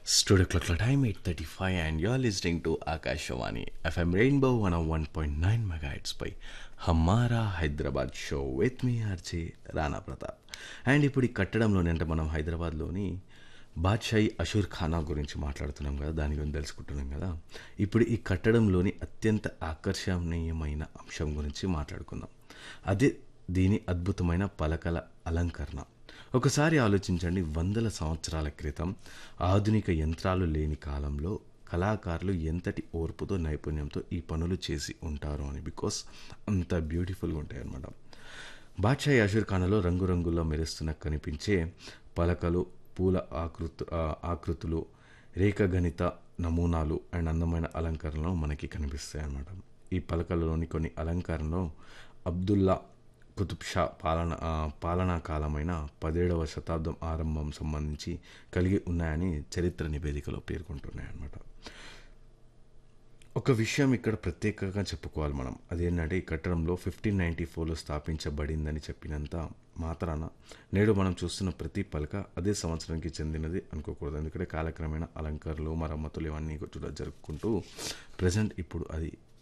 Studio clock time 8:35 and you're listening to Akashawani FM Rainbow 101.9 megahertz పై Hamara Hyderabad show with me RJ Rana Pratap and ఇప్పుడు ఈ కట్టడంలోనే అంటే మనం హైదరాబాద్లోని బాద్షాయి అషూర్ ఖానా గురించి మాట్లాడుతున్నాం కదా దాని గురించి తెలుసుకుంటున్నాం కదా ఇప్పుడు ఈ కట్టడంలోని అత్యంత ఆకర్షణీయమైన అంశం గురించి మాట్లాడుకుందాం అదే దీని అద్భుతమైన పలకల అలంకరణ ఒకసారి ఆలోచించండి వందల సంవత్సరాల క్రితం ఆధునిక యంత్రాలు లేని కాలంలో కళాకారులు ఎంతటి ఓర్పుతో నైపుణ్యంతో ఈ పనులు చేసి ఉంటారు అని బికాస్ అంత బ్యూటిఫుల్గా ఉంటాయి అన్నమాట బాద్షాయి అషూర్ ఖానాలో రంగురంగుల్లో మెరుస్తున్న కనిపించే పలకలు పూల ఆకృతు ఆ, ఆకృతులు రేఖగణిత నమూనాలు అండ్ అందమైన అలంకరణలు మనకి కనిపిస్తాయి అన్నమాట ఈ పలకలలోని కొన్ని అలంకరణలో అబ్దుల్లా కుతుబ్ షా పాలన ఆ, పాలనా కాలమైన పదిహేడవ శతాబ్దం ఆరంభం సంబంధించి కలిగి ఉన్నాయని చరిత్ర నివేదికలో పేర్కొంటున్నాయి అన్నమాట ఒక విషయం ఇక్కడ ప్రత్యేకంగా చెప్పుకోవాలి మనం అదేంటంటే ఈ కట్టడంలో ఫిఫ్టీన్ నైంటీ ఫోర్లో స్థాపించబడిందని చెప్పినంత మాత్రాన నేడు మనం చూస్తున్న ప్రతి పలక అదే సంవత్సరానికి చెందినది అనుకోకూడదు ఎందుకంటే కాలక్రమేణా అలంకరణలు మరమ్మతులు ఇవన్నీ కూడా జరుపుకుంటూ ప్రజెంట్ ఇప్పుడు అది